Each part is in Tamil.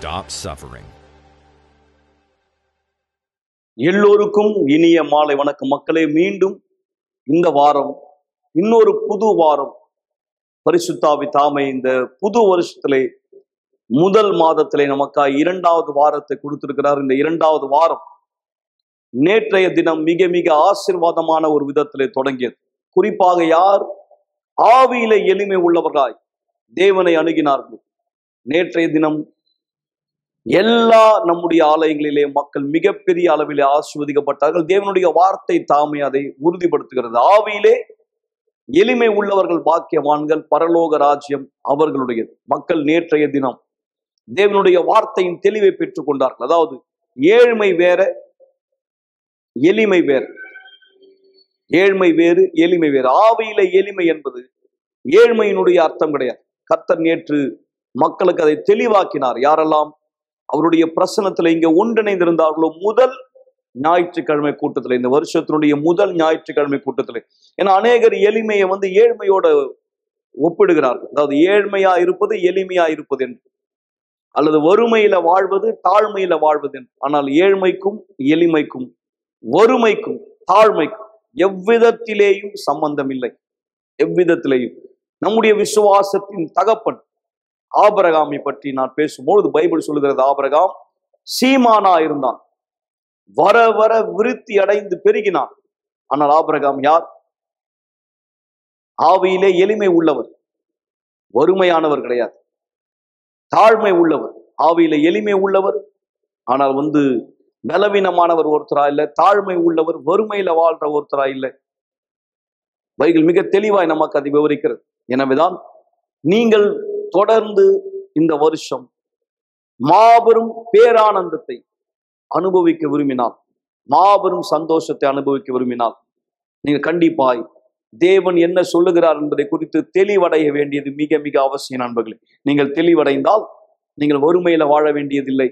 stop suffering. எல்லோருக்கும் இனிய மாலை வணக்கம் மக்களே மீண்டும் இந்த வாரம் இன்னொரு புது வாரம் பரிசுத்தாவி தாமை இந்த புது வருஷத்திலே முதல் மாதத்திலே நமக்காய் இரண்டாவது வாரத்தை கொடுத்திருக்கிறார் இந்த இரண்டாவது வாரம் நேற்றைய தினம் மிக மிக ஆசீர்வாதமான ஒரு விதத்திலே தொடங்கியது குறிப்பாக யார் ஆவியிலே எளிமை உள்ளவர்களாய் தேவனை அணுகினார்கள் நேற்றைய தினம் எல்லா நம்முடைய ஆலயங்களிலே மக்கள் மிகப்பெரிய அளவிலே ஆசிர்வதிக்கப்பட்டார்கள் தேவனுடைய வார்த்தை தாமே அதை உறுதிப்படுத்துகிறது ஆவியிலே எளிமை உள்ளவர்கள் பாக்கியவான்கள் பரலோக ராஜ்யம் அவர்களுடையது மக்கள் நேற்றைய தினம் தேவனுடைய வார்த்தையின் தெளிவை பெற்றுக் கொண்டார்கள் அதாவது ஏழ்மை வேற எளிமை வேறு ஏழ்மை வேறு எளிமை வேறு ஆவியில எளிமை என்பது ஏழ்மையினுடைய அர்த்தம் கிடையாது கர்த்தர் நேற்று மக்களுக்கு அதை தெளிவாக்கினார் யாரெல்லாம் அவருடைய பிரசனத்துல இங்க ஒன்றிணைந்திருந்தார்களோ முதல் ஞாயிற்றுக்கிழமை கூட்டத்துல இந்த வருஷத்தினுடைய முதல் ஞாயிற்றுக்கிழமை கூட்டத்துல ஏன்னா அநேகர் எளிமையை வந்து ஏழ்மையோட ஒப்பிடுகிறார்கள் அதாவது ஏழ்மையா இருப்பது எளிமையா இருப்பது என்று அல்லது வறுமையில வாழ்வது தாழ்மையில வாழ்வது என்று ஆனால் ஏழ்மைக்கும் எளிமைக்கும் வறுமைக்கும் தாழ்மைக்கும் எவ்விதத்திலேயும் சம்பந்தம் இல்லை எவ்விதத்திலேயும் நம்முடைய விசுவாசத்தின் தகப்பன் ஆபரகாமை பற்றி நான் பேசும்பொழுது பைபிள் சொல்லுகிறது ஆபரகாம் சீமானா இருந்தான் வர வர விருத்தி அடைந்து பெருகினான் ஆனால் ஆபரகாம் யார் ஆவியிலே எளிமை உள்ளவர் வறுமையானவர் கிடையாது தாழ்மை உள்ளவர் ஆவியிலே எளிமை உள்ளவர் ஆனால் வந்து பலவீனமானவர் ஒருத்தரா இல்லை தாழ்மை உள்ளவர் வறுமையில வாழ்ற ஒருத்தரா இல்லை பைபிள் மிக தெளிவாய் நமக்கு அதை விவரிக்கிறது எனவேதான் நீங்கள் தொடர்ந்து இந்த வருஷம் மாபெரும் பேரானந்தத்தை அனுபவிக்க விரும்பினால் மாபெரும் சந்தோஷத்தை அனுபவிக்க விரும்பினால் நீங்கள் கண்டிப்பாய் தேவன் என்ன சொல்லுகிறார் என்பதை குறித்து தெளிவடைய வேண்டியது மிக மிக அவசியம் நண்பர்களே நீங்கள் தெளிவடைந்தால் நீங்கள் வறுமையில வாழ வேண்டியதில்லை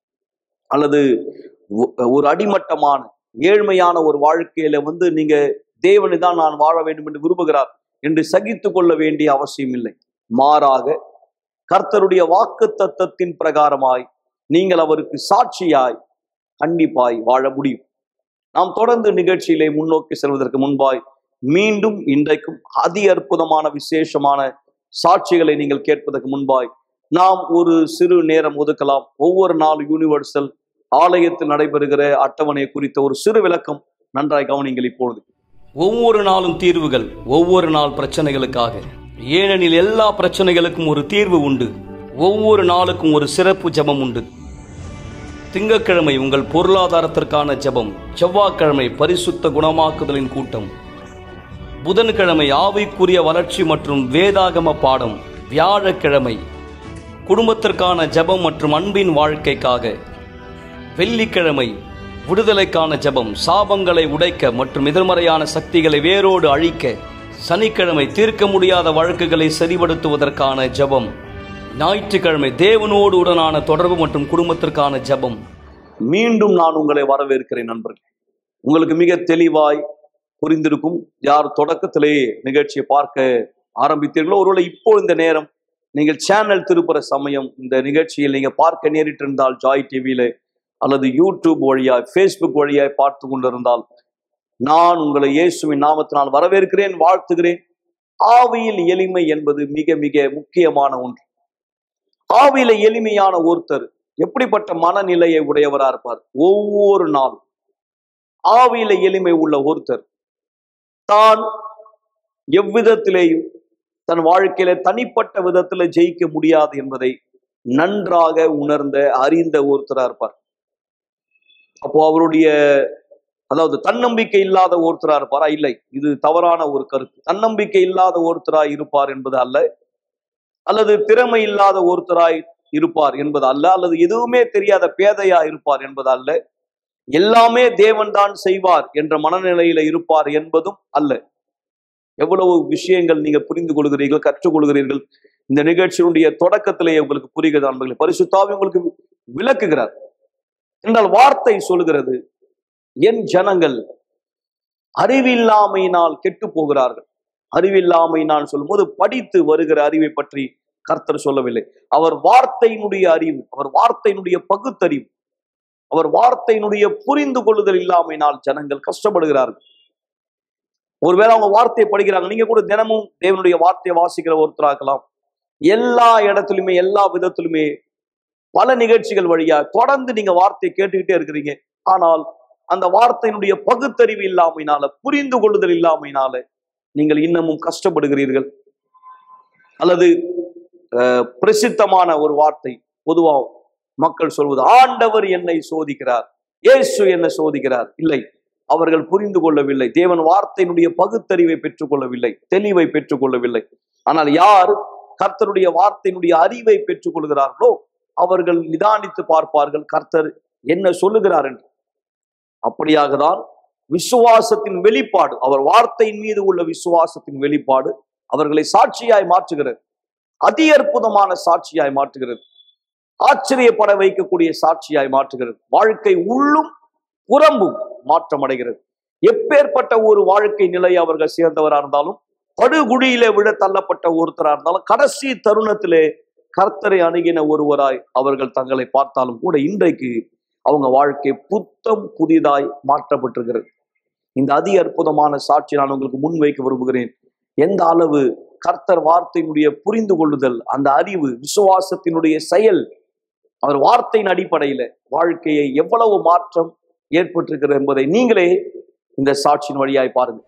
அல்லது ஒ- ஒரு அடிமட்டமான ஏழ்மையான ஒரு வாழ்க்கையில வந்து நீங்க தேவனை தான் நான் வாழ வேண்டும் என்று விரும்புகிறார் என்று சகித்து கொள்ள வேண்டிய அவசியம் இல்லை மாறாக கர்த்தருடைய வாக்கு தத்தத்தின் பிரகாரமாய் நீங்கள் அவருக்கு சாட்சியாய் கண்டிப்பாய் வாழ முடியும் நாம் தொடர்ந்து நிகழ்ச்சியிலே முன்னோக்கி செல்வதற்கு முன்பாய் மீண்டும் இன்றைக்கும் அதி அற்புதமான விசேஷமான சாட்சிகளை நீங்கள் கேட்பதற்கு முன்பாய் நாம் ஒரு சிறு நேரம் ஒதுக்கலாம் ஒவ்வொரு நாள் யூனிவர்சல் ஆலயத்தில் நடைபெறுகிற அட்டவணை குறித்த ஒரு சிறு விளக்கம் நன்றாய் கவனிங்கள் இப்பொழுது ஒவ்வொரு நாளும் தீர்வுகள் ஒவ்வொரு நாள் பிரச்சனைகளுக்காக ஏனெனில் எல்லா பிரச்சனைகளுக்கும் ஒரு தீர்வு உண்டு ஒவ்வொரு நாளுக்கும் ஒரு சிறப்பு ஜெபம் உண்டு திங்கட்கிழமை உங்கள் பொருளாதாரத்திற்கான ஜெபம் செவ்வாய்க்கிழமை பரிசுத்த குணமாக்குதலின் கூட்டம் புதன்கிழமை ஆவிக்குரிய வளர்ச்சி மற்றும் வேதாகம பாடம் வியாழக்கிழமை குடும்பத்திற்கான ஜெபம் மற்றும் அன்பின் வாழ்க்கைக்காக வெள்ளிக்கிழமை விடுதலைக்கான ஜெபம் சாபங்களை உடைக்க மற்றும் எதிர்மறையான சக்திகளை வேரோடு அழிக்க சனிக்கிழமை தீர்க்க முடியாத வழக்குகளை சரிபடுத்துவதற்கான ஜெபம் ஞாயிற்றுக்கிழமை தேவனோடு உடனான தொடர்பு மற்றும் குடும்பத்திற்கான ஜெபம் மீண்டும் நான் உங்களை வரவேற்கிறேன் நண்பர்களே உங்களுக்கு மிக தெளிவாய் புரிந்திருக்கும் யார் தொடக்கத்திலேயே நிகழ்ச்சியை பார்க்க ஆரம்பித்தீர்களோ ஒருவேளை இப்போ இந்த நேரம் நீங்கள் சேனல் திருப்புற சமயம் இந்த நிகழ்ச்சியில் நீங்க பார்க்க நேரிட்டிருந்தால் ஜாய் டிவியில அல்லது யூடியூப் வழியாய் ஃபேஸ்புக் வழியாய் பார்த்து கொண்டிருந்தால் நான் உங்களை இயேசுவின் நாமத்தினால் வரவேற்கிறேன் வாழ்த்துகிறேன் ஆவியில் எளிமை என்பது மிக மிக முக்கியமான ஒன்று ஆவியில எளிமையான ஒருத்தர் எப்படிப்பட்ட மனநிலையை உடையவரா இருப்பார் ஒவ்வொரு நாள் ஆவியில எளிமை உள்ள ஒருத்தர் தான் எவ்விதத்திலேயும் தன் வாழ்க்கையில தனிப்பட்ட விதத்துல ஜெயிக்க முடியாது என்பதை நன்றாக உணர்ந்த அறிந்த ஒருத்தரா இருப்பார் அப்போ அவருடைய அதாவது தன்னம்பிக்கை இல்லாத ஒருத்தரா இருப்பாரா இல்லை இது தவறான ஒரு கருத்து தன்னம்பிக்கை இல்லாத ஒருத்தராய் இருப்பார் என்பது அல்ல அல்லது திறமை இல்லாத ஒருத்தராய் இருப்பார் என்பது அல்ல அல்லது எதுவுமே தெரியாத பேதையா இருப்பார் என்பது அல்ல எல்லாமே தேவன்தான் செய்வார் என்ற மனநிலையில இருப்பார் என்பதும் அல்ல எவ்வளவு விஷயங்கள் நீங்க புரிந்து கொள்கிறீர்கள் கற்றுக்கொள்கிறீர்கள் இந்த நிகழ்ச்சியினுடைய தொடக்கத்திலேயே உங்களுக்கு புரிகிறது நண்பர்களே பரிசுத்தாவி உங்களுக்கு விளக்குகிறார் என்றால் வார்த்தை சொல்கிறது என் ஜனங்கள் அறிவில்லாமையினால் கெட்டு போகிறார்கள் அறிவில்லாமையினால் சொல்லும்போது படித்து வருகிற அறிவை பற்றி கர்த்தர் சொல்லவில்லை அவர் வார்த்தையினுடைய அறிவு அவர் வார்த்தையினுடைய பகுத்தறிவு அவர் வார்த்தையினுடைய புரிந்து கொள்ளுதல் இல்லாமையினால் ஜனங்கள் கஷ்டப்படுகிறார்கள் ஒருவேளை அவங்க வார்த்தையை படிக்கிறாங்க நீங்க கூட தினமும் தேவனுடைய வார்த்தையை வாசிக்கிற ஒருத்தராக்கலாம் எல்லா இடத்துலயுமே எல்லா விதத்திலுமே பல நிகழ்ச்சிகள் வழியா தொடர்ந்து நீங்க வார்த்தையை கேட்டுக்கிட்டே இருக்கிறீங்க ஆனால் அந்த வார்த்தையினுடைய பகுத்தறிவு இல்லாமையினால புரிந்து கொள்ளுதல் இல்லாமையினால நீங்கள் இன்னமும் கஷ்டப்படுகிறீர்கள் அல்லது அஹ், பிரசித்தமான ஒரு வார்த்தை பொதுவா மக்கள் சொல்வது ஆண்டவர் என்னை சோதிக்கிறார் இயேசு என்னை சோதிக்கிறார் இல்லை அவர்கள் புரிந்து கொள்ளவில்லை தேவன் வார்த்தையினுடைய பகுத்தறிவை பெற்றுக்கொள்ளவில்லை தெளிவை பெற்றுக்கொள்ளவில்லை ஆனால் யார் கர்த்தருடைய வார்த்தையினுடைய அறிவை பெற்றுக் கொள்கிறார்களோ அவர்கள் நிதானித்து பார்ப்பார்கள் கர்த்தர் என்ன சொல்லுகிறார் என்று அப்படியாக தான் விசுவாசத்தின் வெளிப்பாடு அவர் வார்த்தையின் மீது உள்ள விசுவாசத்தின் வெளிப்பாடு அவர்களை சாட்சியாய் மாற்றுகிறது அதி அற்புதமான சாட்சியாய் மாற்றுகிறது ஆச்சரியப்பட வைக்கக்கூடிய சாட்சியாய் மாற்றுகிறது வாழ்க்கை உள்ளும் புறம்பும் மாற்றம் அடைகிறது எப்பேற்பட்ட ஒரு வாழ்க்கை நிலையை அவர்கள் சேர்ந்தவரா இருந்தாலும் படுகுழியிலே விழ தள்ளப்பட்ட ஒருத்தரா இருந்தாலும் கடைசி தருணத்திலே கர்த்தரை அணுகின ஒருவராய் அவர்கள் தங்களை பார்த்தாலும் கூட இன்றைக்கு அவங்க வாழ்க்கை புத்தம் புதிதாய் மாற்றப்பட்டிருக்கிறது இந்த அதி அற்புதமான சாட்சி நான் உங்களுக்கு முன்வைக்க விரும்புகிறேன் எந்த அளவு கர்த்தர் வார்த்தையினுடைய புரிந்து கொள்ளுதல் அந்த அறிவு விசுவாசத்தினுடைய செயல் அவர் வார்த்தையின் அடிப்படையில வாழ்க்கையை எவ்வளவு மாற்றம் ஏற்பட்டிருக்கிறது என்பதை நீங்களே இந்த சாட்சியின் வழியாய் பாருங்க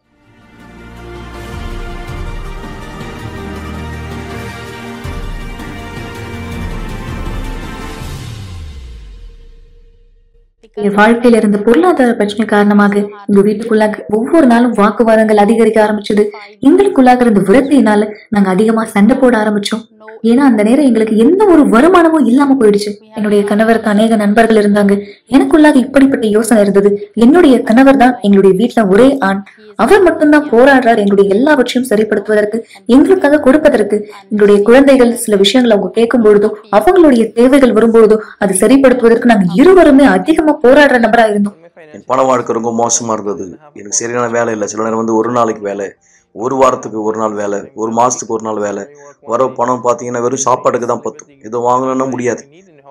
என் வாழ்க்கையில இருந்த பொருளாதார பிரச்சனை காரணமாக எங்க வீட்டுக்குள்ளாக ஒவ்வொரு நாளும் வாக்குவாதங்கள் அதிகரிக்க ஆரம்பிச்சது எங்களுக்குள்ளாக இருந்த விரக்தியினால நாங்க அதிகமா சண்டை போட ஆரம்பிச்சோம் ஏன்னா அந்த நேரம் எங்களுக்கு எந்த ஒரு வருமானமும் இல்லாம போயிடுச்சு என்னுடைய கணவருக்கு அநேக நண்பர்கள் இருந்தாங்க எனக்குள்ளாக இப்படிப்பட்ட யோசனை இருந்தது என்னுடைய கணவர் தான் எங்களுடைய வீட்டுல ஒரே ஆண் அவர் மட்டும்தான் போராடுறார் எங்களுடைய எல்லாவற்றையும் சரிப்படுத்துவதற்கு எங்களுக்காக கொடுப்பதற்கு எங்களுடைய குழந்தைகள் சில விஷயங்களை அவங்க கேட்கும் பொழுதோ அவங்களுடைய தேவைகள் வரும்பொழுதோ அது சரிப்படுத்துவதற்கு நாங்க இருவருமே அதிகமா போராடுற நபரா இருந்தோம் என் பண வாழ்க்கை ரொம்ப மோசமா இருந்தது எனக்கு சரியான வேலை இல்லை சில நேரம் வந்து ஒரு நாளைக்கு வேலை ஒரு வாரத்துக்கு ஒரு நாள் வேலை ஒரு மாசத்துக்கு ஒரு நாள் வேலை வர பணம் பார்த்தீங்கன்னா வெறும் சாப்பாட்டுக்கு தான் பத்தும் எதுவும் வாங்கணும்னா முடியாது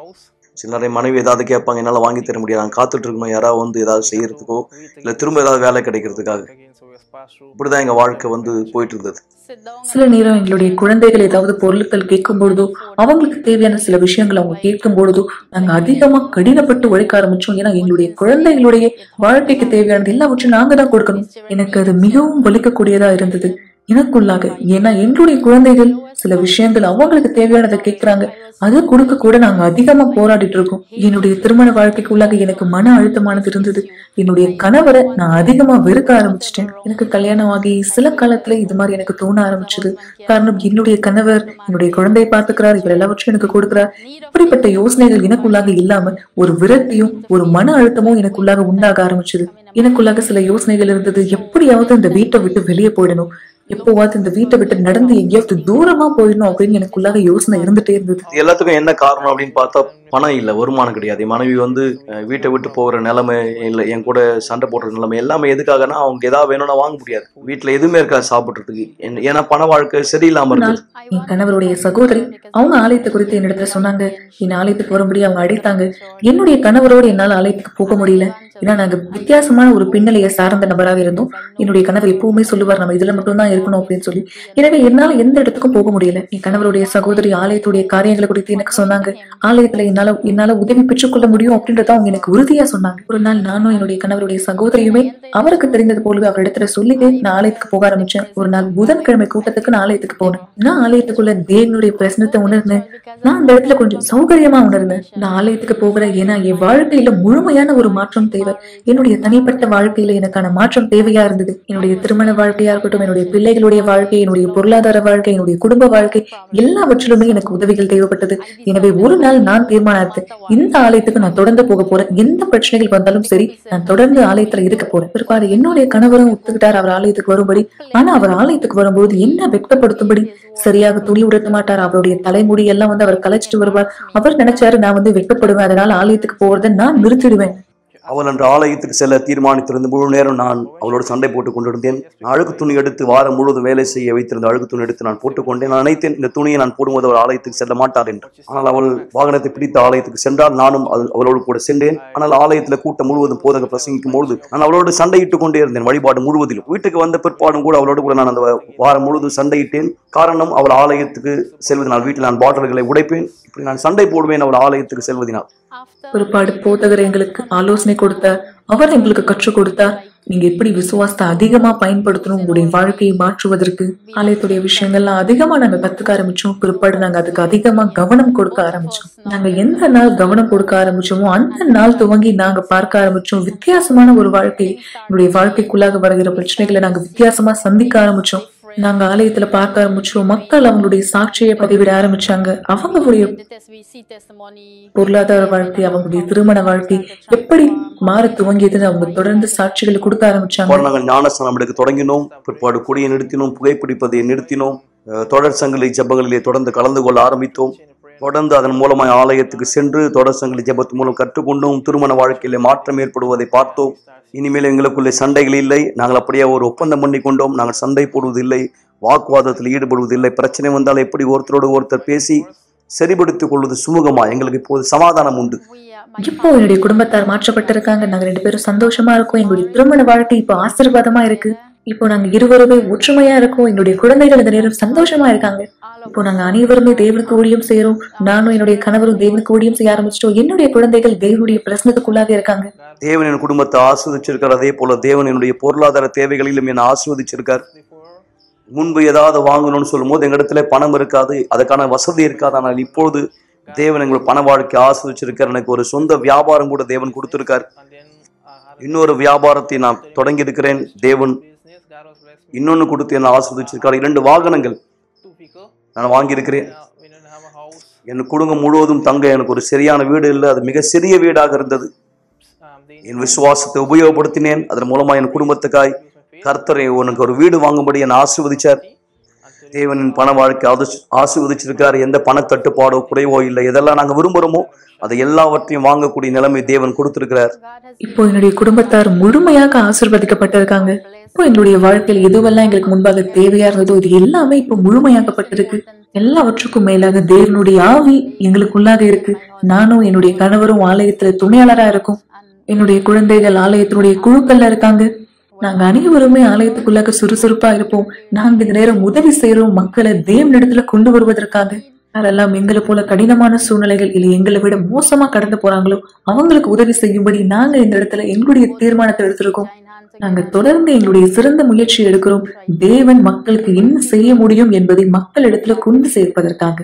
சில நேரம் மனைவி ஏதாவது கேட்பாங்க என்னால் வாங்கி தர முடியாது நான் காத்துட்டு இருக்கணும் யாராவது வந்து ஏதாவது செய்யறதுக்கோ இல்லை திரும்ப ஏதாவது வேலை கிடைக்கிறதுக்காக இப்படிதான் எங்க வாழ்க்கை வந்து போயிட்டு இருந்தது சில நேரம் எங்களுடைய குழந்தைகள் ஏதாவது பொருட்கள் கேட்கும் பொழுதோ அவங்களுக்கு தேவையான சில விஷயங்கள் அவங்க கேட்கும் பொழுதோ நாங்க அதிகமா கடினப்பட்டு உழைக்க ஆரம்பிச்சோம் ஏன்னா எங்களுடைய குழந்தைகளுடைய வாழ்க்கைக்கு தேவையானது எல்லாவற்றையும் நாங்க தான் கொடுக்கணும் எனக்கு அது மிகவும் வலிக்கக்கூடியதா இருந்தது எனக்குள்ளாக ஏன்னா எங்களுடைய குழந்தைகள் சில விஷயங்கள் அவங்களுக்கு தேவையானதை கேட்கறாங்க அதை கொடுக்க கூட நாங்க அதிகமா போராடிட்டு இருக்கோம் என்னுடைய திருமண வாழ்க்கைக்குள்ளாக எனக்கு மன அழுத்தமானது இருந்தது என்னுடைய கணவரை நான் அதிகமா வெறுக்க ஆரம்பிச்சிட்டேன் எனக்கு கல்யாணம் ஆகி சில காலத்துல இது மாதிரி எனக்கு தோண ஆரம்பிச்சது காரணம் என்னுடைய கணவர் என்னுடைய குழந்தையை பார்த்துக்கிறார் இவர் எல்லாவற்றையும் எனக்கு கொடுக்கிறார் இப்படிப்பட்ட யோசனைகள் எனக்குள்ளாக இல்லாம ஒரு விரக்தியும் ஒரு மன அழுத்தமும் எனக்குள்ளாக உண்டாக ஆரம்பிச்சது எனக்குள்ளாக சில யோசனைகள் இருந்தது எப்படியாவது இந்த வீட்டை விட்டு வெளியே போயிடணும் எப்போவாவது இந்த வீட்டை விட்டு நடந்து எங்கேயாவது தூரமா போயிடணும் அப்படின்னு எனக்குள்ளாக யோசனை இருந்துட்டே இருந்தது இது எல்லாத்துக்கும் என்ன காரணம் அப்படின்னு பார்த்தா பணம் இல்லை வருமானம் கிடையாது என் மனைவி வந்து அஹ், வீட்டை விட்டு போகிற நிலைமை இல்லை என் கூட சண்டை போடுற நிலைமை எல்லாமே எதுக்காகனா அவங்க ஏதாவது வேணும்னா வாங்க முடியாது வீட்டில் எதுவுமே இருக்காது சாப்பிட்றதுக்கு என்ன- ஏன்னா பண வாழ்க்கை சரியில்லாம ஒரு நாள் இருந்தது என் கணவருடைய சகோதரி அவங்க ஆலயத்தை குறித்து என்னிடத்துல சொன்னாங்க என் ஆலயத்துக்கு வரும்படி அவங்க அழைத்தாங்க என்னுடைய கணவரோடு என்னால ஆலயத்துக்கு போக முடியல ஏன்னா நாங்க வித்தியாசமான ஒரு பின்னலையை சார்ந்த நபராக இருந்தோம் என்னுடைய கணவர் எப்பவுமே சொல்லுவார் நம்ம இதுல மட்டும் தான் இருக்கணும் அப்படின்னு சொல்லி எனவே என்னால எந்த இடத்துக்கும் போக முடியல என் கணவருடைய சகோதரி ஆலயத்துடைய காரியங்களை குறித்து எனக்கு சொன்னாங்க ஆலயத்துல என்னால என்னால உதவி பெற்றுக்கொள்ள முடியும் அப்படின்றத அவங்க எனக்கு உறுதியா சொன்னாங்க ஒரு நாள் நானும் என்னுடைய கணவருடைய சகோதரியுமே அவருக்கு தெரிந்தது போலவே அவரிடத்துல சொல்லிட்டு நான் ஆலயத்துக்கு போக ஆரம்பிச்சேன் ஒரு நாள் புதன்கிழமை கூட்டத்துக்கு நான் ஆலயத்துக்கு போனேன் நான் ஆலயத்துக்குள்ள தேவனுடைய பிரசனத்தை உணர்ந்தேன் நான் அந்த இடத்துல கொஞ்சம் சௌகரியமா உணர்ந்தேன் நான் ஆலயத்துக்கு போகிறேன் ஏன்னா என் வாழ்க்கையில முழுமையான ஒரு மாற்றம் தேவை என்னுடைய தனிப்பட்ட வாழ்க்கையில எனக்கான மாற்றம் தேவையா இருந்தது என்னுடைய திருமண வாழ்க்கையா இருக்கட்டும் என்னுடைய பிள்ளைகளுடைய வாழ்க்கை என்னுடைய பொருளாதார வாழ்க்கை என்னுடைய குடும்ப வாழ்க்கை எல்லாவற்றிலுமே எனக்கு உதவிகள் தேவைப்பட்டது எனவே ஒரு நாள் நான் தீர்மானம் எடுத்தேன் இந்த ஆலயத்துக்கு நான் தொடர்ந்து போக போறேன் எந்த பிரச்சனைகள் வந்தாலும் சரி நான் தொடர்ந்து ஆலயத்துல இருக்க போறேன் பிற்பாடு என்னுடைய கணவரும் ஒத்துக்கிட்டார் அவர் ஆலயத்துக்கு வரும்படி ஆனா அவர் ஆலயத்துக்கு வரும்போது என்ன வெட்கப்படுத்தும்படி சரியாக துணி உடுத்த மாட்டார் அவருடைய தலைமுடி எல்லாம் வந்து அவர் கலைச்சிட்டு வருவார் அவர் நினைச்சாரு நான் வந்து வெட்கப்படுவேன் அதனால ஆலயத்துக்கு போறதை நான் நிறுத்திடுவேன் அவள் அன்று ஆலயத்துக்கு செல்ல தீர்மானித்திருந்த முழு நேரம் நான் அவளோடு சண்டை போட்டுக் கொண்டிருந்தேன் நான் அழுக்கு துணி எடுத்து வாரம் முழுவதும் வேலை செய்ய வைத்திருந்த அழுக்கு துணி எடுத்து நான் போட்டுக்கொண்டேன் நான் நினைத்தேன் இந்த துணியை நான் போடும்போது அவள் ஆலயத்துக்கு செல்ல மாட்டார் என்று ஆனால் அவள் வாகனத்தை பிடித்து ஆலயத்துக்கு சென்றால் நானும் அது- அவளோடு கூட சென்றேன் ஆனால் ஆலயத்தில் கூட்டம் முழுவதும் போதக பிரசங்கிக்கும் பொழுது நான் அவளோடு சண்டையிட்டுக் கொண்டே இருந்தேன் வழிபாடு முழுவதிலும் வீட்டுக்கு வந்த பிற்பாடும் கூட அவளோடு கூட நான் அந்த வாரம் முழுவதும் சண்டையிட்டேன் காரணம் அவள் ஆலயத்துக்கு செல்வதனால் வீட்டில் நான் பாட்டில்களை உடைப்பேன் இப்படி நான் சண்டை போடுவேன் அவள் ஆலயத்துக்கு செல்வதனால் பிற்பாடு போதகர் எங்களுக்கு ஆலோசனை கொடுத்தார் அவர் எங்களுக்கு கற்றுக் கொடுத்தார் நீங்க எப்படி விசுவாசத்தை அதிகமா பயன்படுத்தணும் உங்களுடைய வாழ்க்கையை மாற்றுவதற்கு ஆலயத்துடைய விஷயங்கள்லாம் அதிகமா நாங்க கத்துக்க ஆரம்பிச்சோம் பிற்பாடு நாங்க அதுக்கு அதிகமா கவனம் கொடுக்க ஆரம்பிச்சோம் நாங்க எந்த நாள் கவனம் கொடுக்க ஆரம்பிச்சோமோ அந்த நாள் துவங்கி நாங்க பார்க்க ஆரம்பிச்சோம் வித்தியாசமான ஒரு வாழ்க்கை என்னுடைய வாழ்க்கைக்குள்ளாக வருகிற பிரச்சனைகளை நாங்க வித்தியாசமா சந்திக்க ஆரம்பிச்சோம் நாங்க ஆலயத்துல பார்க்க ஆரம்பிச்சோம் மக்கள் அவங்களுடைய சாட்சியை பதிவிட ஆரம்பிச்சாங்க அவங்களுடைய பொருளாதார வாழ்க்கை அவங்களுடைய திருமண வாழ்க்கை எப்படி மாற துவங்கியதுன்னு அவங்க தொடர்ந்து சாட்சிகளை கொடுக்க ஆரம்பிச்சாங்க பிற்பாடு நாங்கள் ஞானஸ்தானம் எடுக்க தொடங்கினோம் பிற்பாடு குடியை நிறுத்தினோம் புகைப்பிடிப்பதை நிறுத்தினோம் அஹ் தொடர் சங்கிலி ஜெபங்களிலே தொடர்ந்து கலந்து கொள்ள ஆரம்பித்தோம் தொடர்ந்து அதன் மூலமாய் ஆலயத்துக்கு சென்று தொடர் சங்கிலி ஜெபத்து மூலம் கற்றுக்கொண்டோம் திருமண வாழ்க்கையிலே மாற்றம் ஏற்படுவதை பார்த்தோம் இனிமேல் எங்களுக்குள்ளே சண்டைகள் இல்லை நாங்கள் அப்படியே ஒரு ஒப்பந்தம் பண்ணி கொண்டோம் நாங்கள் சண்டை போடுவதில்லை வாக்குவாதத்தில் ஈடுபடுவதில்லை பிரச்சனை வந்தால் எப்படி ஒருத்தரோடு ஒருத்தர் பேசி சரிபடுத்திக் கொள்வது சுமூகமா எங்களுக்கு இப்போது சமாதானம் உண்டு இப்போ என்னுடைய குடும்பத்தார் மாற்றப்பட்டிருக்காங்க நாங்க ரெண்டு பேரும் சந்தோஷமா இருக்கோம் எங்களுடைய திருமண வாழ்க்கை இப்போ ஆசீர்வாதமா இருக்கு இப்போ நாங்க இருவருமே ஒற்றுமையா இருக்கோம் எங்களுடைய குழந்தைகள் இந்த நேரம் சந்தோஷமா இருக்காங்க இப்போ நாங்க அனைவருமே தேவனுக்கு ஊழியம் செய்யறோம் நானும் என்னுடைய கணவரும் தேவனுக்கு ஊழியம் செய்ய ஆரம்பிச்சிட்டோம் என்னுடைய குழந்தைகள் தேவனுடைய பிரச்சனத்துக்குள்ளாக இருக்காங்க தேவன் என் குடும்பத்தை ஆஸ்வதிச்சிருக்கார் அதே போல தேவன் என்னுடைய பொருளாதார தேவைகளிலும் என்னை ஆஸ்வதிச்சிருக்கார் முன்பு ஏதாவது வாங்கணும்னு சொல்லும்போது எங்களிடத்துல பணம் இருக்காது அதுக்கான வசதி இருக்காது ஆனால் இப்பொழுது தேவன் எங்களை பண வாழ்க்கை ஆஸ்வதிச்சிருக்கார் எனக்கு ஒரு சொந்த வியாபாரம் கூட தேவன் கொடுத்திருக்கார் இன்னொரு வியாபாரத்தை நான் தொடங்கி இருக்கிறேன் தேவன் இன்னொன்னு கொடுத்து என்ன ஆஸ்வதிச்சிருக்கார் இரண்டு வாகனங்கள் நான் வாங்கியிருக்கிறேன் என் குடும்பம் முழுவதும் தங்க எனக்கு ஒரு சரியான வீடு இல்லை அது மிக சிறிய வீடாக இருந்தது என் விசுவாசத்தை உபயோகப்படுத்தினேன் அதன் மூலமா என் குடும்பத்துக்காய் கர்த்தரை உனக்கு ஒரு வீடு வாங்கும்படி என்னை ஆசீர்வதிச்சார் தேவனின் பண வாழ்க்கை ஆசி- ஆசீர்வதிச்சிருக்கார் எந்த பண தட்டுப்பாடோ குறைவோ இல்லை எதெல்லாம் நாங்க விரும்புறோமோ அதை எல்லாவற்றையும் வாங்கக்கூடிய நிலைமை தேவன் கொடுத்திருக்கிறார் இப்போ என்னுடைய குடும்பத்தார் முழுமையாக ஆசீர்வதிக்கப்பட்டிருக்காங்க இப்போ எங்களுடைய வாழ்க்கையில் எதுவெல்லாம் எங்களுக்கு முன்பாக தேவையா இருந்ததோ இது எல்லாமே இப்போ முழுமையாக்கப்பட்டிருக்கு எல்லாவற்றுக்கும் மேலாக தேவனுடைய ஆவி எங்களுக்குள்ளாக இருக்கு நானும் என்னுடைய கணவரும் ஆலயத்துல துணையாளரா இருக்கோம் என்னுடைய குழந்தைகள் ஆலயத்தினுடைய குழுக்கள்ல இருக்காங்க நாங்க அனைவருமே ஆலயத்துக்குள்ளாக சுறுசுறுப்பா இருப்போம் நாங்க இந்த நேரம் உதவி செய்யறோம் மக்களை தேவனிடத்துல கொண்டு வருவதற்காக யாரெல்லாம் எங்களை போல கடினமான சூழ்நிலைகள் இல்லை எங்களை விட மோசமா கடந்து போறாங்களோ அவங்களுக்கு உதவி செய்யும்படி நாங்க இந்த இடத்துல எங்களுடைய தீர்மானத்தை எடுத்திருக்கோம் நாங்க தொடர்ந்து எங்களுடைய சிறந்த முயற்சி எடுக்கிறோம் தேவன் மக்களுக்கு என்ன செய்ய முடியும் என்பதை மக்கள் இடத்துல கொண்டு சேர்ப்பதற்காக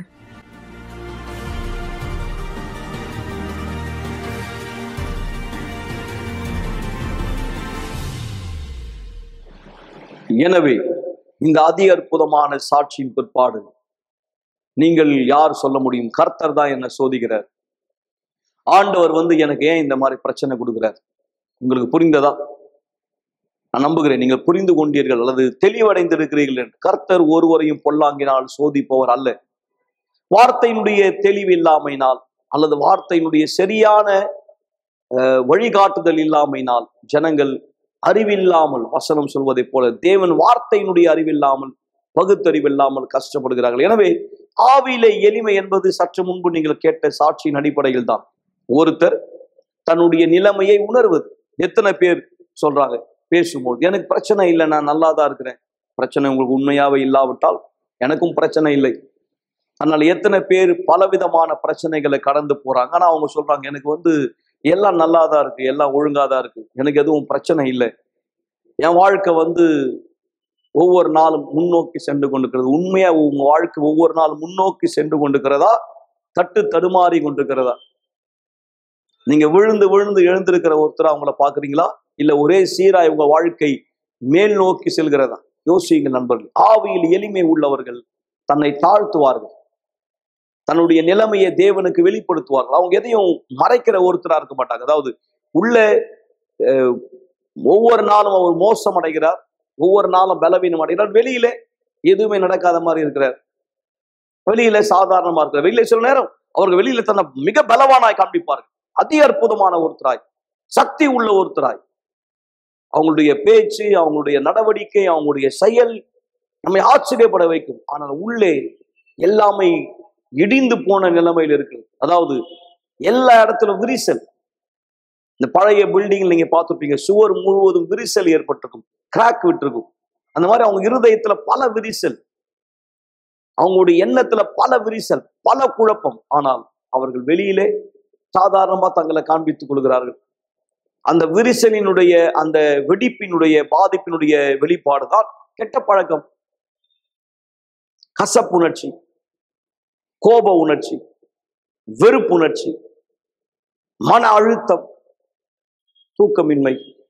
எனவே இந்த அதி அற்புதமான சாட்சியின் பிற்பாடு நீங்கள் யார் சொல்ல முடியும் கர்த்தர் தான் என்ன சோதிக்கிறார் ஆண்டவர் வந்து எனக்கு ஏன் இந்த மாதிரி பிரச்சனை கொடுக்கிறார் உங்களுக்கு புரிந்ததா நான் நம்புகிறேன் நீங்கள் புரிந்து கொண்டீர்கள் அல்லது தெளிவடைந்திருக்கிறீர்கள் என்று கர்த்தர் ஒருவரையும் பொல்லாங்கினால் சோதிப்பவர் அல்ல வார்த்தையினுடைய தெளிவு இல்லாமையினால் அல்லது வார்த்தையினுடைய சரியான அஹ், வழிகாட்டுதல் இல்லாமையினால் ஜனங்கள் அறிவில்லாமல் வசனம் சொல்வதைப் போல தேவன் வார்த்தையினுடைய அறிவில்லாமல் பகுத்தறிவில்லாமல் கஷ்டப்படுகிறார்கள் எனவே ஆவியிலே எளிமை என்பது சற்று முன்பு நீங்கள் கேட்ட சாட்சியின் அடிப்படையில் தான் ஒருத்தர் தன்னுடைய நிலைமையை உணர்வது எத்தனை பேர் சொல்றாங்க பேசும்போது எனக்கு பிரச்சனை இல்லை நான் நல்லா தான் இருக்கிறேன் பிரச்சனை உங்களுக்கு உண்மையாவே இல்லாவிட்டால் எனக்கும் பிரச்சனை இல்லை அதனால எத்தனை பேர் பலவிதமான பிரச்சனைகளை கடந்து போறாங்க ஆனா அவங்க சொல்றாங்க எனக்கு வந்து எல்லாம் நல்லா தான் இருக்கு எல்லாம் ஒழுங்கா தான் இருக்கு எனக்கு எதுவும் பிரச்சனை இல்லை என் வாழ்க்கை வந்து ஒவ்வொரு நாளும் முன்னோக்கி சென்று கொண்டிருக்கிறது உண்மையா உங்க வாழ்க்கை ஒவ்வொரு நாளும் முன்னோக்கி சென்று கொண்டிருக்கிறதா தட்டு தடுமாறி கொண்டிருக்கிறதா நீங்க விழுந்து விழுந்து எழுந்திருக்கிற ஒருத்தர் அவங்கள பாக்குறீங்களா இல்ல ஒரே சீராய் உங்க வாழ்க்கை மேல் நோக்கி செல்கிறதா யோசியுங்கள் நண்பர்கள் ஆவியில் எளிமை உள்ளவர்கள் தன்னை தாழ்த்துவார்கள் தன்னுடைய நிலைமையை தேவனுக்கு வெளிப்படுத்துவார்கள் அவங்க எதையும் மறைக்கிற ஒருத்தரா இருக்க மாட்டாங்க அதாவது உள்ள அஹ், ஒவ்வொரு நாளும் அவர் மோசம் அடைகிறார் ஒவ்வொரு நாளும் பலவீனம் அடைகிறார் வெளியில எதுவுமே நடக்காத மாதிரி இருக்கிறார் வெளியில சாதாரணமா இருக்கிறார் வெளியில சில நேரம் அவர்கள் வெளியில தன்னை மிக பலவானாய் காண்பிப்பார்கள் அதி அற்புதமான ஒருத்தராய் சக்தி உள்ள ஒருத்தராய் அவங்களுடைய பேச்சு அவங்களுடைய நடவடிக்கை அவங்களுடைய செயல் நம்மை ஆச்சரியப்பட வைக்கும் ஆனால் உள்ளே எல்லாமே இடிந்து போன நிலைமையில் இருக்கு அதாவது எல்லா இடத்திலும் விரிசல் இந்த பழைய பில்டிங் நீங்க பார்த்துருப்பீங்க சுவர் முழுவதும் விரிசல் ஏற்பட்டிருக்கும் கிராக் விட்டிருக்கும் அந்த மாதிரி அவங்க இருதயத்துல பல விரிசல் அவங்களுடைய எண்ணத்துல பல விரிசல் பல குழப்பம் ஆனால் அவர்கள் வெளியிலே சாதாரணமா தங்களை காண்பித்துக் கொள்கிறார்கள் அந்த விரிசலினுடைய அந்த வெடிப்பினுடைய பாதிப்பினுடைய வெளிப்பாடு தான் கெட்ட பழக்கம் கசப்புணர்ச்சி கோப உணர்ச்சி வெறுப்புணர்ச்சி மன அழுத்தம் தூக்கமின்மை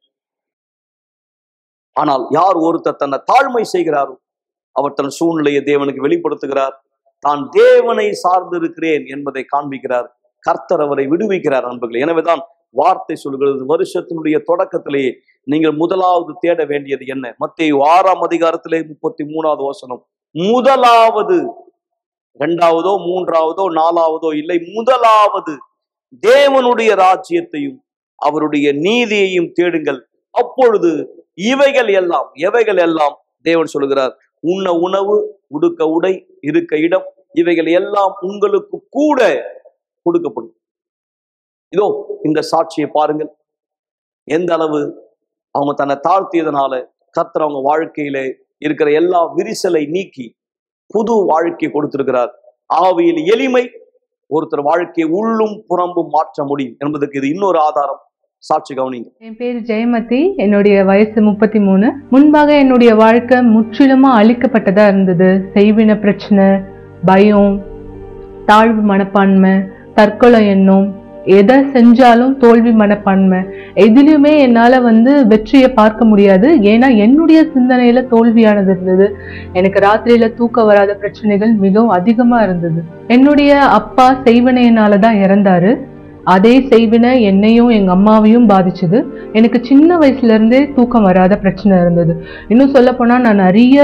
ஆனால் யார் ஒருத்தர் தன்னை தாழ்மை செய்கிறாரோ அவர் தன் சூழ்நிலையை தேவனுக்கு வெளிப்படுத்துகிறார் தான் தேவனை சார்ந்திருக்கிறேன் என்பதை காண்பிக்கிறார் கர்த்தர் அவரை விடுவிக்கிறார் நண்பர்களே எனவேதான் வார்த்தை சொல்கிறது வருஷத்தினுடைய தொடக்கத்திலேயே நீங்கள் முதலாவது தேட வேண்டியது என்ன மத்திய ஆறாம் அதிகாரத்திலே முப்பத்தி மூணாவது வசனம் முதலாவது இரண்டாவதோ மூன்றாவதோ நாலாவதோ இல்லை முதலாவது தேவனுடைய ராஜ்யத்தையும் அவருடைய நீதியையும் தேடுங்கள் அப்பொழுது இவைகள் எல்லாம் எவைகள் எல்லாம் தேவன் சொல்லுகிறார் உண்ண உணவு உடுக்க உடை இருக்க இடம் இவைகள் எல்லாம் உங்களுக்கு கூட கொடுக்கப்படும் இதோ இந்த சாட்சியை பாருங்கள் எந்த அளவு அவங்க தன்னை தாழ்த்தியதனால கர்த்தர் அவங்க வாழ்க்கையில இருக்கிற எல்லா விரிசலை நீக்கி புது வாழ்க்கை கொடுத்திருக்கிறார் ஆவியில் எளிமை ஒருத்தர் வாழ்க்கையை உள்ளும் புறம்பும் மாற்ற முடியும் என்பதற்கு இது இன்னொரு ஆதாரம் சாட்சி கவனிங்க என் பேர் ஜெயமதி என்னுடைய வயசு முப்பத்தி மூணு முன்பாக என்னுடைய வாழ்க்கை முற்றிலுமா அழிக்கப்பட்டதா இருந்தது செய்வின பிரச்சனை பயம் தாழ்வு மனப்பான்மை தற்கொலை எண்ணம் எதை செஞ்சாலும் தோல்வி மனப்பான்மை எதுலயுமே என்னால வந்து வெற்றியை பார்க்க முடியாது ஏன்னா என்னுடைய சிந்தனையில தோல்வியானது இருந்தது எனக்கு ராத்திரியில தூக்க வராத பிரச்சனைகள் மிகவும் அதிகமா இருந்தது என்னுடைய அப்பா செய்வினையினால தான் இறந்தாரு அதே செய்வினை என்னையும் எங்க அம்மாவையும் பாதிச்சது எனக்கு சின்ன வயசுல இருந்தே தூக்கம் வராத பிரச்சனை இருந்தது இன்னும் சொல்ல போனா நான் நிறைய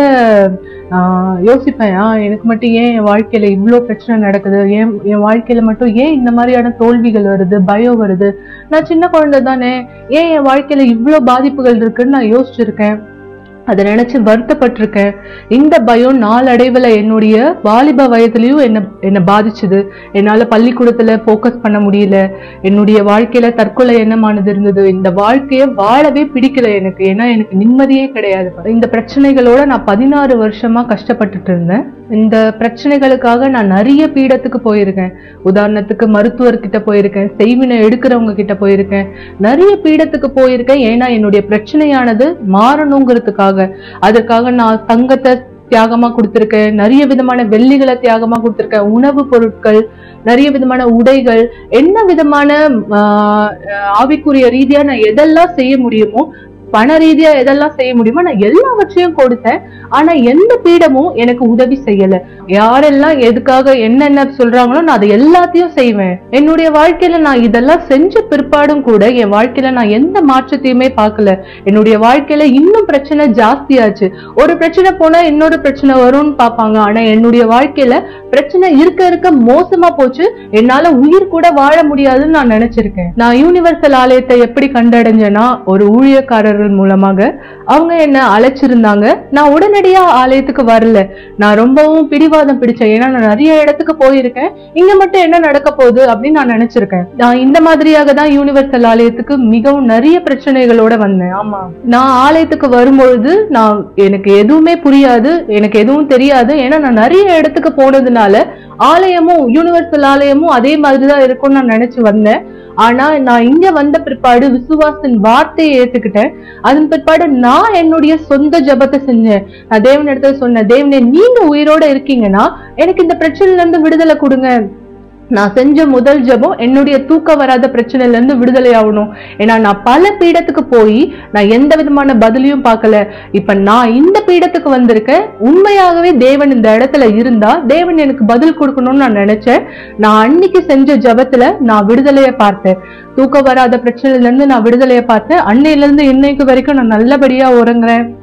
ஆஹ், யோசிப்பேன் ஆ, எனக்கு மட்டும் ஏன் என் வாழ்க்கையில இவ்வளோ பிரச்சனை நடக்குது ஏன் என் வாழ்க்கையில மட்டும் ஏன் இந்த மாதிரியான தோல்விகள் வருது பயம் வருது நான் சின்ன குழந்தை தானே ஏன் என் வாழ்க்கையில இவ்வளோ பாதிப்புகள் இருக்குன்னு நான் யோசிச்சிருக்கேன் அதை நினைச்சு வருத்தப்பட்டிருக்கேன் இந்த பயம் நாளடைவுல என்னுடைய வாலிப வயதுலயும் என்ன என்னை பாதிச்சுது என்னால பள்ளிக்கூடத்துல ஃபோக்கஸ் பண்ண முடியல என்னுடைய வாழ்க்கையில தற்கொலை எண்ணமானது இருந்தது இந்த வாழ்க்கைய வாழவே பிடிக்கல எனக்கு ஏன்னா எனக்கு நிம்மதியே கிடையாது இந்த பிரச்சனைகளோட நான் பதினாறு வருஷமா கஷ்டப்பட்டுட்டு இருந்தேன் இந்த பிரச்சனைகளுக்காக நான் நிறைய பீடத்துக்கு போயிருக்கேன் உதாரணத்துக்கு மருத்துவர்கிட்ட போயிருக்கேன் செய்வினை எடுக்கிறவங்க கிட்ட போயிருக்கேன் நிறைய பீடத்துக்கு போயிருக்கேன் ஏன்னா என்னுடைய பிரச்சனையானது மாறணுங்கிறதுக்காக அதற்காக நான் தங்கத்தை தியாகமா கொடுத்திருக்கேன் நிறைய விதமான வெள்ளிகளை தியாகமா கொடுத்திருக்கேன் உணவு பொருட்கள் நிறைய விதமான உடைகள் என்ன விதமான ஆஹ், ஆவிக்குரிய ரீதியா நான் எதெல்லாம் செய்ய முடியுமோ பண ரீதியா எதெல்லாம் செய்ய முடியுமோ நான் எல்லாவற்றையும் கொடுத்தேன் ஆனா எந்த பீடமும் எனக்கு உதவி செய்யல யாரெல்லாம் எதுக்காக என்னென்ன சொல்றாங்களோ நான் அதை எல்லாத்தையும் செய்வேன் என்னுடைய வாழ்க்கையில நான் இதெல்லாம் செஞ்ச பிற்பாடும் கூட என் வாழ்க்கையில நான் எந்த மாற்றத்தையுமே பார்க்கல என்னுடைய வாழ்க்கையில இன்னும் பிரச்சனை ஜாஸ்தியாச்சு ஒரு பிரச்சனை போனா இன்னொரு பிரச்சனை வரும்னு பார்ப்பாங்க ஆனா என்னுடைய வாழ்க்கையில பிரச்சனை இருக்க இருக்க மோசமா போச்சு என்னால உயிர் கூட வாழ முடியாதுன்னு நான் நினைச்சிருக்கேன் நான் யூனிவர்சல் ஆலயத்தை எப்படி கண்டடைஞ்சேன்னா ஒரு ஊழியக்காரர்கள் மூலமாக அவங்க என்ன அழைச்சிருந்தாங்க நான் உடனடியா ஆலயத்துக்கு வரல நான் ரொம்பவும் பிடிவாதம் பிடிச்சேன் ஏன்னா நான் நிறைய இடத்துக்கு போயிருக்கேன் இங்க மட்டும் என்ன நடக்க போகுது அப்படின்னு நான் நினைச்சிருக்கேன் நான் இந்த மாதிரியாக தான் யூனிவர்சல் ஆலயத்துக்கு மிகவும் நிறைய பிரச்சனைகளோட வந்தேன் ஆமா நான் ஆலயத்துக்கு வரும்பொழுது நான் எனக்கு எதுவுமே புரியாது எனக்கு எதுவும் தெரியாது ஏன்னா நான் நிறைய இடத்துக்கு போனதுனால ஆலயமும் யூனிவர்சல் ஆலயமும் அதே மாதிரிதான் இருக்கும்னு நான் நினைச்சு வந்தேன் ஆனா நான் இங்க வந்த பிற்பாடு விசுவாசின் வார்த்தையை ஏத்துக்கிட்டேன் அதன் பிற்பாடு நான் என்னுடைய சொந்த ஜெபத்தை செஞ்சேன் நான் தேவன் இடத்துல சொன்னேன் தேவனே நீங்க உயிரோட இருக்கீங்கன்னா எனக்கு இந்த பிரச்சனையில இருந்து விடுதலை கொடுங்க நான் செஞ்ச முதல் ஜெபம் என்னுடைய தூக்க வராத பிரச்சனையில இருந்து விடுதலை ஆகணும் ஏன்னா நான் பல பீடத்துக்கு போய் நான் எந்த விதமான பதிலையும் பார்க்கல இப்ப நான் இந்த பீடத்துக்கு வந்திருக்கேன் உண்மையாகவே தேவன் இந்த இடத்துல இருந்தா தேவன் எனக்கு பதில் கொடுக்கணும்னு நான் நினைச்சேன் நான் அன்னைக்கு செஞ்ச ஜெபத்துல நான் விடுதலையை பார்த்தேன் தூக்க வராத பிரச்சனையில இருந்து நான் விடுதலையை பார்த்தேன் அன்னையில இருந்து இன்னைக்கு வரைக்கும் நான் நல்லபடியா உறங்குறேன்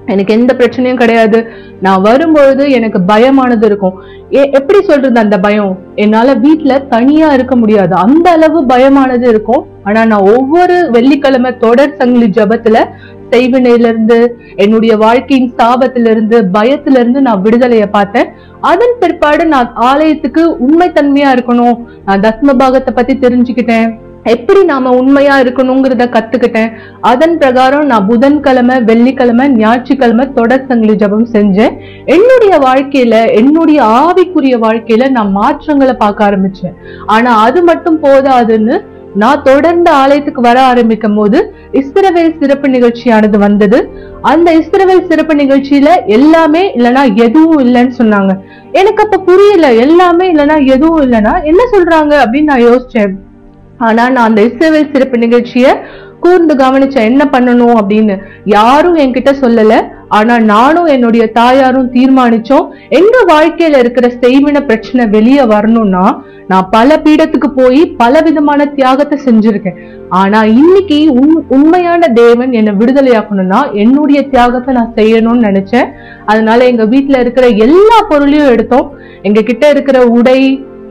எனக்கு எந்த பிரச்சனையும் கிடையாது நான் வரும்பொழுது எனக்கு பயமானது இருக்கும் எ- எப்படி சொல்றது அந்த பயம் என்னால வீட்ல தனியா இருக்க முடியாது அந்த அளவு பயமானது இருக்கும் ஆனா நான் ஒவ்வொரு வெள்ளிக்கிழமை தொடர் சங்கிலி ஜபத்துல செய்வினையில இருந்து என்னுடைய வாழ்க்கையின் சாபத்திலிருந்து இருந்து பயத்துல இருந்து நான் விடுதலைய பார்த்தேன் அதன் பிற்பாடு நான் ஆலயத்துக்கு உண்மைத்தன்மையா இருக்கணும் நான் தஸ்ம பாகத்தை பத்தி தெரிஞ்சுக்கிட்டேன் எப்படி நாம உண்மையா இருக்கணுங்கிறத கத்துக்கிட்டேன் அதன் பிரகாரம் நான் புதன்கிழமை வெள்ளிக்கிழமை ஞாயிற்றுக்கிழமை தொடர் சங்கிலி ஜபம் செஞ்சேன் என்னுடைய வாழ்க்கையில என்னுடைய ஆவிக்குரிய வாழ்க்கையில நான் மாற்றங்களை பார்க்க ஆரம்பிச்சேன் ஆனா அது மட்டும் போதாதுன்னு நான் தொடர்ந்து ஆலயத்துக்கு வர ஆரம்பிக்கும் போது இஸ்ரவேல் சிறப்பு நிகழ்ச்சியானது வந்தது அந்த இஸ்ரவேல் சிறப்பு நிகழ்ச்சியில எல்லாமே இல்லனா எதுவும் இல்லைன்னு சொன்னாங்க எனக்கு அப்ப புரியல எல்லாமே இல்லனா எதுவும் இல்லைன்னா என்ன சொல்றாங்க அப்படின்னு நான் யோசிச்சேன் ஆனா நான் அந்த இஸ்ரவேல் சிறப்பு நிகழ்ச்சிய கூர்ந்து கவனிச்சேன் என்ன பண்ணணும் அப்படின்னு யாரும் என்கிட்ட சொல்லல ஆனா நானும் என்னுடைய தாயாரும் தீர்மானிச்சோம் எங்க வாழ்க்கையில இருக்கிற செய்வின பிரச்சனை வெளியே வரணும்னா நான் பல பீடத்துக்கு போய் பல விதமான தியாகத்தை செஞ்சிருக்கேன் ஆனா இன்னைக்கு உண் உண்மையான தேவன் என்னை விடுதலையாக்கணும்னா என்னுடைய தியாகத்தை நான் செய்யணும்னு நினைச்சேன் அதனால எங்க வீட்ல இருக்கிற எல்லா பொருளையும் எடுத்தோம் எங்க கிட்ட இருக்கிற உடை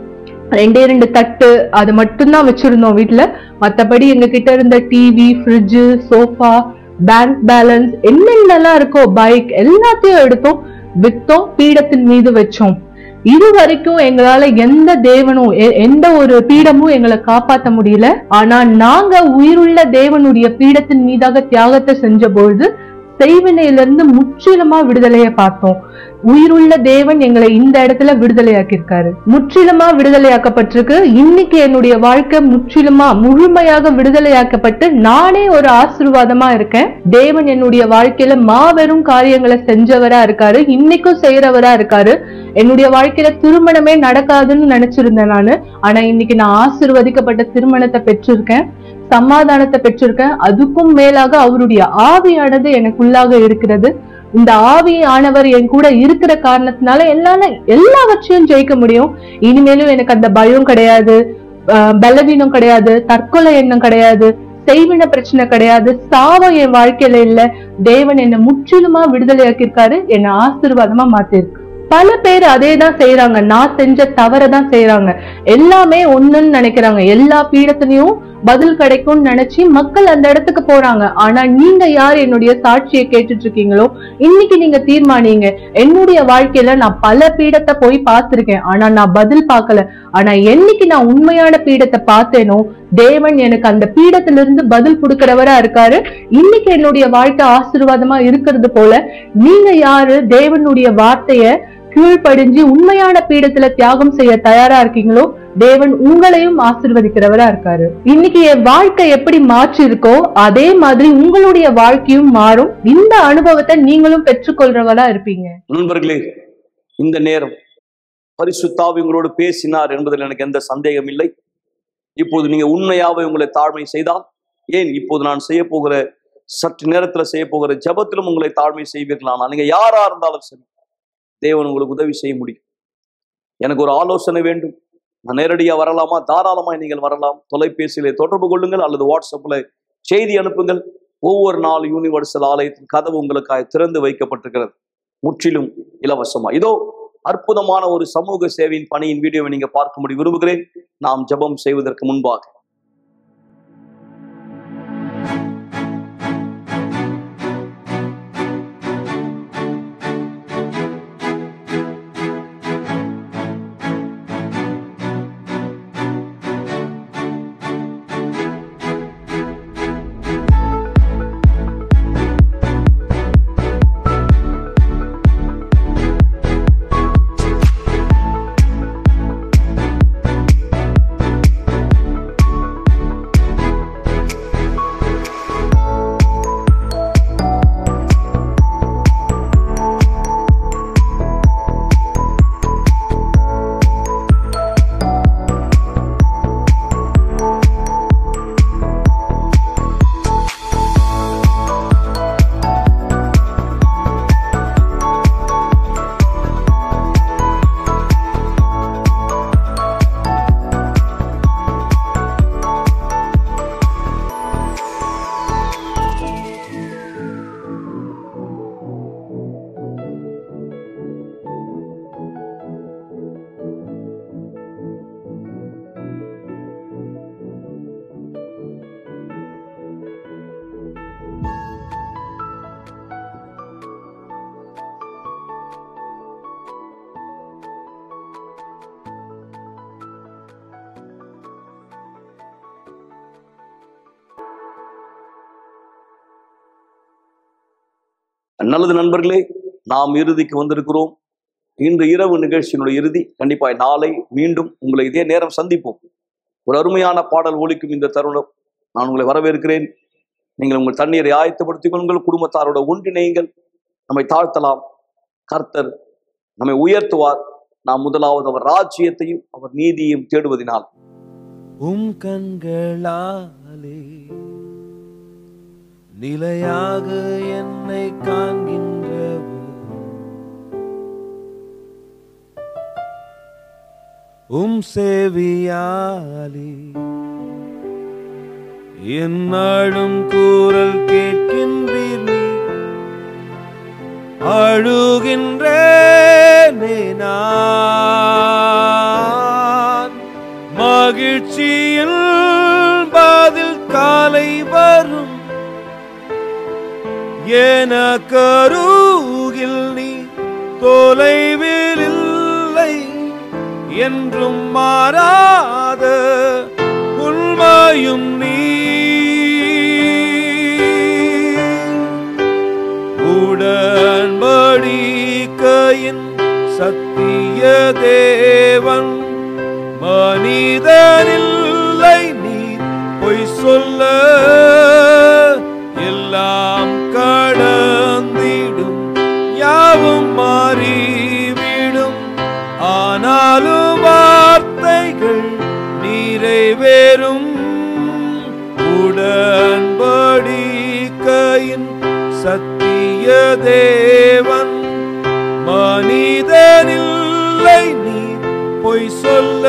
ரெண்டே ரெண்டு தட்டு அது மட்டும்தான் வச்சிருந்தோம் வீட்ல மத்தபடி எங்க கிட்ட இருந்த TV fridge sofa bank balance என்னென்னலாம் இருக்கோ பைக் எல்லாத்தையும் எடுத்தோம் வித்தோம் பீடத்தின் மீது வச்சோம் இது வரைக்கும் எங்களால எந்த தேவனும் எ- எந்த ஒரு பீடமும் எங்களை காப்பாத்த முடியல ஆனா நாங்க உயிருள்ள தேவனுடைய பீடத்தின் மீதாக தியாகத்தை செஞ்ச பொழுது செய்வினையிலிருந்து முற்றிலுமா விடுதலையை பார்த்தோம் உயிருள்ள தேவன் எங்களை இந்த இடத்துல விடுதலையாக்கியிருக்காரு முற்றிலுமா விடுதலையாக்கப்பட்டிருக்கு இன்னைக்கு என்னுடைய வாழ்க்கை முற்றிலுமா முழுமையாக விடுதலையாக்கப்பட்டு நானே ஒரு ஆசீர்வாதமா இருக்கேன் தேவன் என்னுடைய வாழ்க்கையில மாபெரும் காரியங்களை செஞ்சவரா இருக்காரு இன்னைக்கும் செய்யறவரா இருக்காரு என்னுடைய வாழ்க்கையில திருமணமே நடக்காதுன்னு நினைச்சிருந்தேன் நானு ஆனா இன்னைக்கு நான் ஆசீர்வதிக்கப்பட்ட திருமணத்தை பெற்றிருக்கேன் சமாதானத்தை பெற்றிருக்கேன் அதுக்கும் மேலாக அவருடைய ஆவியானது எனக்குள்ளாக இருக்கிறது இந்த ஆவி ஆனவர் என் கூட இருக்கிற காரணத்தினால என்னால எல்லாவற்றையும் ஜெயிக்க முடியும் இனிமேலும் எனக்கு அந்த பயம் கிடையாது ஆஹ் பலவீனம் கிடையாது தற்கொலை எண்ணம் கிடையாது செய்வின பிரச்சனை கிடையாது சாவம் என் வாழ்க்கையில இல்ல தேவன் என்னை முற்றிலுமா விடுதலையாக்கியிருக்காரு என்னை ஆசீர்வாதமா மாத்திருக்கு பல பேர் அதே தான் செய்யறாங்க நான் செஞ்ச தவறை தான் செய்யறாங்க எல்லாமே ஒண்ணுன்னு நினைக்கிறாங்க எல்லா பீடத்திலையும் பதில் கிடைக்கும்னு நினைச்சு மக்கள் அந்த இடத்துக்கு போறாங்க ஆனா நீங்க யார் என்னுடைய சாட்சியை கேட்டுட்டு இருக்கீங்களோ இன்னைக்கு நீங்க தீர்மானிங்க என்னுடைய வாழ்க்கையில நான் பல பீடத்தை போய் பார்த்திருக்கேன் ஆனா நான் பதில் பார்க்கல ஆனா என்னைக்கு நான் உண்மையான பீடத்தை பார்த்தேனோ தேவன் எனக்கு அந்த பீடத்திலிருந்து பதில் கொடுக்கிறவரா இருக்காரு இன்னைக்கு என்னுடைய வாழ்க்கை ஆசீர்வாதமா இருக்கிறது போல நீங்க யாரு தேவனுடைய வார்த்தைய கீழ்ப்படிஞ்சு உண்மையான பீடத்துல தியாகம் செய்ய தயாரா இருக்கீங்களோ தேவன் உங்களையும் ஆசீர்வதிக்கிறவரா இருக்காரு இன்னைக்கு என் வாழ்க்கை எப்படி மாற்றி இருக்கோ அதே மாதிரி உங்களுடைய வாழ்க்கையும் மாறும் இந்த அனுபவத்தை நீங்களும் பெற்றுக்கொள்றவரா இருப்பீங்க நண்பர்களே இந்த நேரம் பரிசுத்தாவி உங்களோடு பேசினார் என்பதில் எனக்கு எந்த சந்தேகம் இல்லை இப்போது நீங்க உண்மையாவே உங்களை தாழ்மை செய்தால் ஏன் இப்போது நான் செய்ய போகிற சற்று நேரத்துல செய்ய போகிற ஜெபத்திலும் உங்களை தாழ்மை செய்வீர்களானால் நீங்க யாரா இருந்தாலும் சரி தேவன் உங்களுக்கு உதவி செய்ய முடியும் எனக்கு ஒரு ஆலோசனை வேண்டும் நான் நேரடியா வரலாமா தாராளமாய் நீங்கள் வரலாம் தொலைபேசியிலே தொடர்பு கொள்ளுங்கள் அல்லது வாட்ஸ்அப்ல செய்தி அனுப்புங்கள் ஒவ்வொரு நாள் யூனிவர்சல் ஆலயத்தின் கதவு உங்களுக்காக திறந்து வைக்கப்பட்டிருக்கிறது முற்றிலும் இலவசமா இதோ அற்புதமான ஒரு சமூக சேவையின் பணியின் வீடியோவை நீங்க பார்க்க முடியும் விரும்புகிறேன் நாம் ஜெபம் செய்வதற்கு முன்பாக நல்லது நண்பர்களே நாம் இறுதிக்கு வந்திருக்கிறோம் இன்று இரவு நிகழ்ச்சியினுடைய இறுதி கண்டிப்பாய் நாளை மீண்டும் உங்களை இதே நேரம் சந்திப்போம் ஒரு அருமையான பாடல் ஒலிக்கும் இந்த தருணம் நான் உங்களை வரவேற்கிறேன் நீங்கள் உங்கள் தண்ணீரை ஆயத்தப்படுத்திக் கொள்ளுங்கள் குடும்பத்தாரோட ஒன்றிணையுங்கள் நம்மை தாழ்த்தலாம் கர்த்தர் நம்மை உயர்த்துவார் நாம் முதலாவது அவர் ராஜ்யத்தையும் அவர் நீதியையும் தேடுவதினால் உம் கண்களாலே நிலையாக என்னை காண்கின்றவர் உம் சேவியாலே என்னாடும் கூறல் கேட்கின்றீர் நீ அழுகின்றேனே நான் மகிழ்ச்சியில் பதில் காலை வரும் என கருகில் நீ தொலைவில் இல்லை என்றும் மாறாத உண்மையும் நீ உடன்படிக்கையின் சத்திய தேவன் மனிதனில்லை நீ பொய் சொல்ல எல்லாம் கடந்திடும் யாவும் மாறிவிடும் ஆனாலும் வார்த்தைகள் நிறைவேறும் உடன்படிக்கையின் சத்திய தேவன் மனிதனில்லை நீ பொய் சொல்ல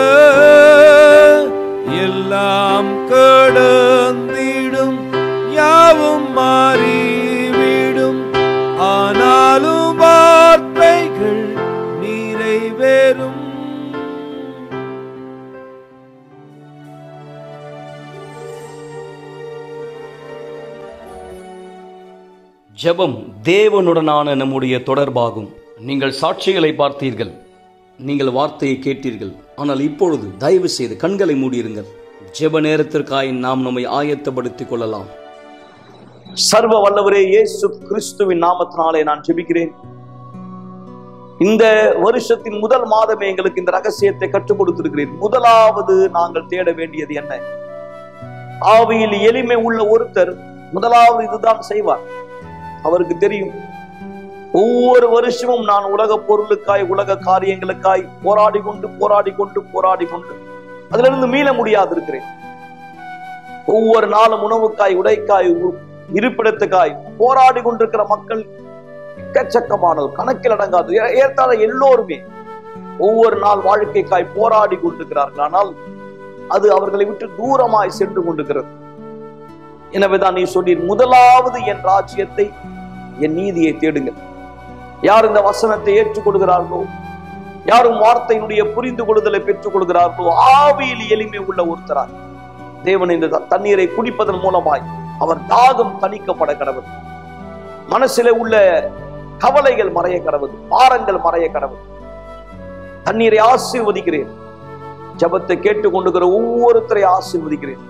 எல்லாம் கடந்திடும் யாவும் மாறிவிடும் ஆனாலும் வார்த்தைகள் நிறைவேறும் ஜெபம் தேவனுடனான நம்முடைய தொடர்பாகும் நீங்கள் சாட்சிகளை பார்த்தீர்கள் நீங்கள் வார்த்தையை கேட்டீர்கள் ஆனால் இப்பொழுது தயவு செய்து கண்களை மூடியிருங்கள் ஜெப நேரத்திற்காய் நாம் நம்மை ஆயத்தப்படுத்திக் கொள்ளலாம் சர்வ வல்லவரே இயேசு கிறிஸ்துவின் நாமத்தினாலே நான் ஜெபிக்கிறேன் இந்த வருஷத்தின் முதல் மாதமே எங்களுக்கு இந்த ரகசியத்தை கற்றுக் கொடுத்திருக்கிறேன் முதலாவது நாங்கள் தேட வேண்டியது என்ன ஆவியில் எளிமை உள்ள ஒருத்தர் முதலாவது இதுதான் செய்வார் அவருக்கு தெரியும் ஒவ்வொரு வருஷமும் நான் உலக பொருளுக்காய் உலக காரியங்களுக்காய் போராடி கொண்டு போராடி கொண்டு போராடி கொண்டு அதுல இருந்து மீள முடியாது இருக்கிறேன் ஒவ்வொரு நாளும் உணவுக்காய் உடைக்காய் உ- இருப்பிடத்துக்காய் போராடி கொண்டிருக்கிற மக்கள் எக்கச்சக்கமானது கணக்கில் அடங்காது ஏ- ஏறத்தாழ எல்லோருமே ஒவ்வொரு நாள் வாழ்க்கைக்காய் போராடி கொண்டிருக்கிறார்கள் ஆனால் அது அவர்களை விட்டு தூரமாய் சென்று கொண்டிருக்கிறது எனவேதான் நீ சொன்னீர் முதலாவது என் ராஜ்யத்தை என் நீதியை தேடுங்கள் யார் இந்த வசனத்தை ஏற்றுக்கொள்கிறார்களோ யாரும் வார்த்தையினுடைய புரிந்து கொள்ளுதலை பெற்றுக் கொள்கிறார்களோ ஆவியில் எளிமை உள்ள ஒருத்தராய் தேவன் இந்த த- தண்ணீரை குடிப்பதன் மூலமாய் அவர் தாகம் தணிக்கப்பட கடவுள் மனசிலே உள்ள கவலைகள் மறைய கடவுள் பாரங்கள் மறைய கடவுள் தண்ணீரை ஆசீர்வதிக்கிறேன் ஜெபத்தை கேட்டுக் கொண்டுகிற ஒவ்வொருத்தரை ஆசீர்வதிக்கிறேன்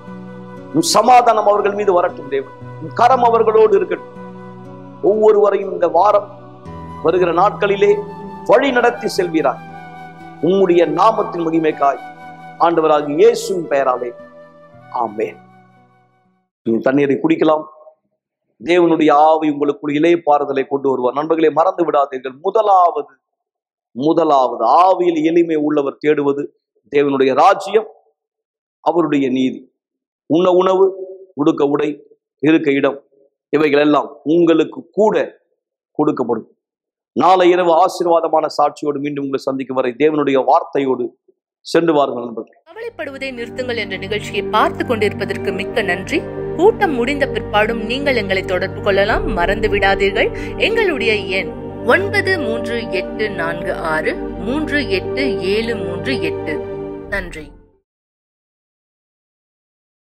உம் சமாதானம் அவர்கள் மீது வரட்டும் தேவன் உம் கரம் அவர்களோடு இருக்கட்டும் ஒவ்வொருவரையும் இந்த வாரம் வருகிற நாட்களிலே வழி நடத்தி செல்வீராய் உம்முடைய நாமத்தின் மகிமைக்காய் ஆண்டவராக இயேசுவின் பெயராலே ஆமென் நீங்க தண்ணீரை குடிக்கலாம் தேவனுடைய ஆவி உங்களுக்கு இளைய பாறுதலை கொண்டு வருவார் நண்பர்களே மறந்து விடாதீர்கள் முதலாவது முதலாவது ஆவியில் எளிமை உள்ளவர் தேடுவது தேவனுடைய ராஜ்யம் அவருடைய நீதி உண்ண உணவு உடுக்க உடை இருக்க இடம் இவைகள் எல்லாம் உங்களுக்கு கூட கொடுக்கப்படும் நாளை இரவு ஆசீர்வாதமான சாட்சியோடு மீண்டும் உங்களை சந்திக்கும் வரை தேவனுடைய வார்த்தையோடு சென்று வாருங்கள் நண்பர்களே கவலைப்படுவதை நிறுத்துங்கள் என்ற நிகழ்ச்சியை பார்த்து கொண்டிருப்பதற்கு மிக்க நன்றி கூட்டம் முடிந்த பிற்பாடும் நீங்கள் எங்களை தொடர்பு கொள்ளலாம் மறந்து விடாதீர்கள் எங்களுடைய எண் ஒன்பது மூன்று எட்டு நான்கு ஆறு மூன்று எட்டு ஏழு மூன்று எட்டு நன்றி